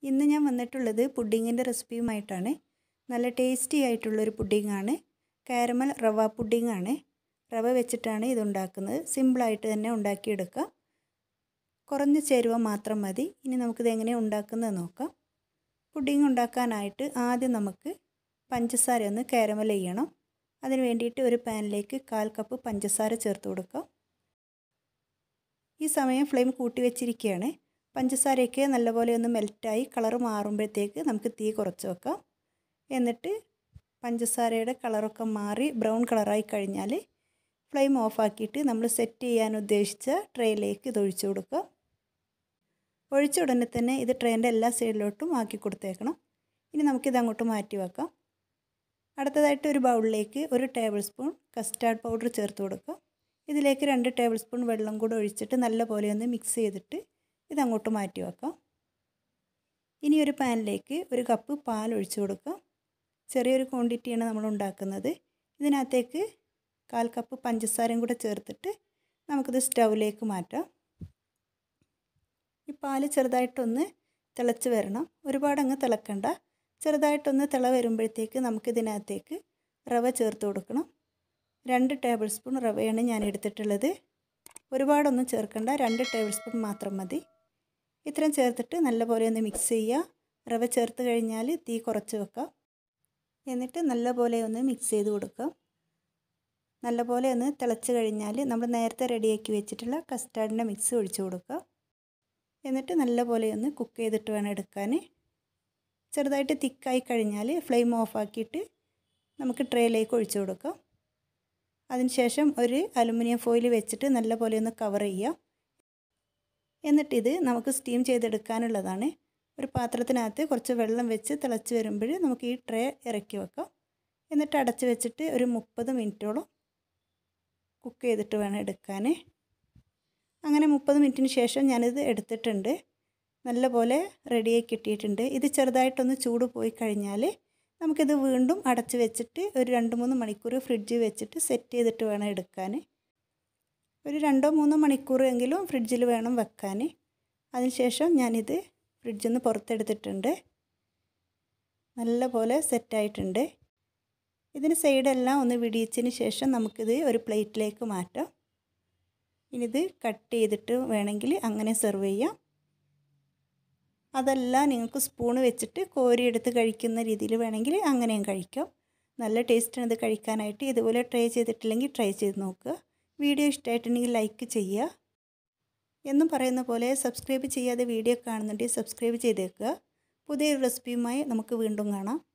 ഇന്ന് ഞാൻ വന്നിട്ടുള്ളത് പുഡിങ്ങിൻ്റെ റെസിപ്പിയുമായിട്ടാണ് നല്ല ടേസ്റ്റി ആയിട്ടുള്ളൊരു പുഡിങ്ങാണ് കാരമൽ റവ പുഡിങ്ങാണ് റവ വെച്ചിട്ടാണ് ഇതുണ്ടാക്കുന്നത് സിമ്പിളായിട്ട് തന്നെ ഉണ്ടാക്കിയെടുക്കാം കുറഞ്ഞ ചേരുവ മാത്രം മതി ഇനി നമുക്കിത് എങ്ങനെ ഉണ്ടാക്കുന്നത് നോക്കാം പുഡിങ് ഉണ്ടാക്കാനായിട്ട് ആദ്യം നമുക്ക് പഞ്ചസാര ഒന്ന് കാരമൽ ചെയ്യണം അതിന് വേണ്ടിയിട്ട് ഒരു പാനിലേക്ക് കാൽ കപ്പ് പഞ്ചസാര ചേർത്ത് കൊടുക്കാം ഈ സമയം ഫ്ലെയിം കൂട്ടി വെച്ചിരിക്കുകയാണ് പഞ്ചസാരയൊക്കെ നല്ലപോലെ ഒന്ന് മെൽറ്റായി കളർ മാറുമ്പോഴത്തേക്ക് നമുക്ക് തീ കുറച്ച് വെക്കാം എന്നിട്ട് പഞ്ചസാരയുടെ കളറൊക്കെ മാറി ബ്രൗൺ കളറായി കഴിഞ്ഞാൽ ഫ്ലെയിം ഓഫാക്കിയിട്ട് നമ്മൾ സെറ്റ് ചെയ്യാൻ ഉദ്ദേശിച്ച ട്രേയിലേക്ക് ഇത് ഒഴിച്ചു കൊടുക്കുക ഒഴിച്ച ഉടനെ തന്നെ ഇത് ട്രേൻ്റെ എല്ലാ സൈഡിലോട്ടും ആക്കി കൊടുത്തേക്കണം ഇനി നമുക്കിത് അങ്ങോട്ട് മാറ്റി വെക്കാം അടുത്തതായിട്ട് ഒരു ബൗളിലേക്ക് ഒരു ടേബിൾ സ്പൂൺ കസ്റ്റാർഡ് പൗഡർ ചേർത്ത് കൊടുക്കുക ഇതിലേക്ക് രണ്ട് ടേബിൾ സ്പൂൺ വെള്ളം കൂടെ ഒഴിച്ചിട്ട് നല്ലപോലെ ഒന്ന് മിക്സ് ചെയ്തിട്ട് ഇതങ്ങോട്ട് മാറ്റി വെക്കാം ഇനി ഒരു പാനിലേക്ക് ഒരു കപ്പ് പാൽ ഒഴിച്ചു കൊടുക്കാം ചെറിയൊരു ക്വാണ്ടിറ്റിയാണ് നമ്മൾ ഉണ്ടാക്കുന്നത് ഇതിനകത്തേക്ക് കാൽ കപ്പ് പഞ്ചസാരയും കൂടെ ചേർത്തിട്ട് നമുക്കിത് സ്റ്റൗവിലേക്ക് മാറ്റാം ഈ പാല് ചെറുതായിട്ടൊന്ന് തിളച്ച് വരണം ഒരുപാട് അങ്ങ് തിളക്കണ്ട ചെറുതായിട്ടൊന്ന് തിള വരുമ്പോഴത്തേക്ക് നമുക്കിതിനകത്തേക്ക് റവ ചേർത്ത് കൊടുക്കണം രണ്ട് ടേബിൾ സ്പൂൺ റവയാണ് ഞാൻ എടുത്തിട്ടുള്ളത് ഒരുപാടൊന്നും ചേർക്കണ്ട രണ്ട് ടേബിൾ സ്പൂൺ മാത്രം മതി ഇത്രയും ചേർത്തിട്ട് നല്ലപോലെ ഒന്ന് മിക്സ് ചെയ്യുക റവ ചേർത്ത് കഴിഞ്ഞാൽ തീ കുറച്ച് വെക്കാം എന്നിട്ട് നല്ലപോലെ ഒന്ന് മിക്സ് ചെയ്ത് കൊടുക്കാം നല്ലപോലെ ഒന്ന് തിളച്ച് കഴിഞ്ഞാൽ നമ്മൾ നേരത്തെ റെഡിയാക്കി വെച്ചിട്ടുള്ള കസ്റ്റാർഡിൻ്റെ മിക്സ് ഒഴിച്ചു കൊടുക്കുക എന്നിട്ട് നല്ലപോലെ ഒന്ന് കുക്ക് ചെയ്തിട്ട് വേണം എടുക്കാൻ ചെറുതായിട്ട് തിക്കായി കഴിഞ്ഞാൽ ഫ്ലെയിം ഓഫാക്കിയിട്ട് നമുക്ക് ട്രേയിലേക്ക് ഒഴിച്ചു കൊടുക്കാം അതിനുശേഷം ഒരു അലുമിനിയം ഫോയിൽ വെച്ചിട്ട് നല്ലപോലെ ഒന്ന് കവർ ചെയ്യാം എന്നിട്ടിത് നമുക്ക് സ്റ്റീം ചെയ്തെടുക്കാനുള്ളതാണ് ഒരു പാത്രത്തിനകത്ത് കുറച്ച് വെള്ളം വെച്ച് തിളച്ച് വരുമ്പോൾ നമുക്ക് ഈ ട്രേ ഇറക്കി വെക്കാം എന്നിട്ട് അടച്ച് വെച്ചിട്ട് ഒരു മുപ്പത് മിനിറ്റോളം കുക്ക് ചെയ്തിട്ട് വേണം എടുക്കാൻ അങ്ങനെ മുപ്പത് മിനിറ്റിന് ശേഷം ഞാനിത് എടുത്തിട്ടുണ്ട് നല്ലപോലെ റെഡിയായി കിട്ടിയിട്ടുണ്ട് ഇത് ചെറുതായിട്ടൊന്ന് ചൂട് പോയി കഴിഞ്ഞാൽ നമുക്കിത് വീണ്ടും അടച്ച് വെച്ചിട്ട് ഒരു രണ്ട് മൂന്ന് മണിക്കൂർ ഫ്രിഡ്ജിൽ വെച്ചിട്ട് സെറ്റ് ചെയ്തിട്ട് വേണം എടുക്കാൻ ഒരു രണ്ടോ മൂന്നോ മണിക്കൂർ എങ്കിലും ഫ്രിഡ്ജിൽ വേണം വെക്കാൻ അതിനുശേഷം ഞാനിത് ഫ്രിഡ്ജിൽ നിന്ന് പുറത്തെടുത്തിട്ടുണ്ട് നല്ലപോലെ സെറ്റായിട്ടുണ്ട് ഇതിന് സൈഡെല്ലാം ഒന്ന് വിടിയിച്ചതിന് ശേഷം നമുക്കിത് ഒരു പ്ലേറ്റിലേക്ക് മാറ്റാം ഇനിയിത് കട്ട് ചെയ്തിട്ട് വേണമെങ്കിൽ അങ്ങനെ സെർവ് ചെയ്യാം അതല്ല നിങ്ങൾക്ക് സ്പൂണ് വെച്ചിട്ട് കോരിയെടുത്ത് കഴിക്കുന്ന രീതിയിൽ വേണമെങ്കിൽ അങ്ങനെയും കഴിക്കാം നല്ല ടേസ്റ്റാണ് ഇത് കഴിക്കാനായിട്ട് ഇതുപോലെ ട്രൈ ചെയ്തിട്ടില്ലെങ്കിൽ ട്രൈ ചെയ്ത് നോക്കുക വീഡിയോ ഇഷ്ടമായിട്ടുണ്ടെങ്കിൽ ലൈക്ക് ചെയ്യുക എന്നും പറയുന്ന പോലെ സബ്സ്ക്രൈബ് ചെയ്യാതെ വീഡിയോ കാണുന്നുണ്ടെങ്കിൽ സബ്സ്ക്രൈബ് ചെയ്തേക്കുക പുതിയൊരു റെസിപ്പിയുമായി നമുക്ക് വീണ്ടും കാണാം